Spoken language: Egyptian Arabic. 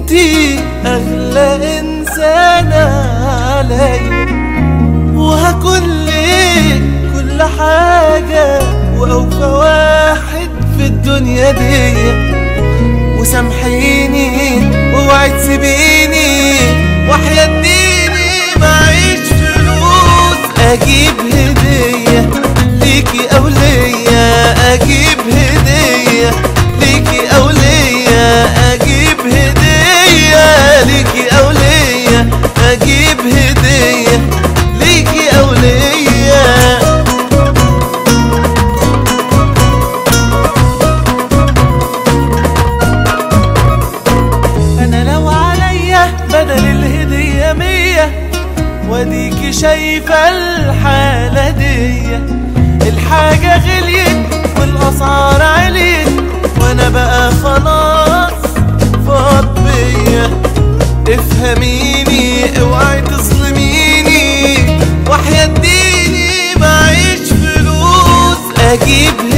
انتي اغلى انسانة عليا وهكون ليك كل حاجة واوفى واحد في الدنيا دي وسامحيني واوعي تسيبيني وحياة ديني معيش فلوس اجيب هدية ليكي او ليا اجيب هدية ليكي او ليا اجيب هدية ليكي او ليا اجيب هدية ليكي او ليا انا لو عليا بدل الهدية مية واديكي شايفة الحالة دي الحاجة غليت والاسعار عليت وانا بقى خلاص فاض بيا افهميني اوعي تظلميني وحياة ديني معيش فلوس اجيب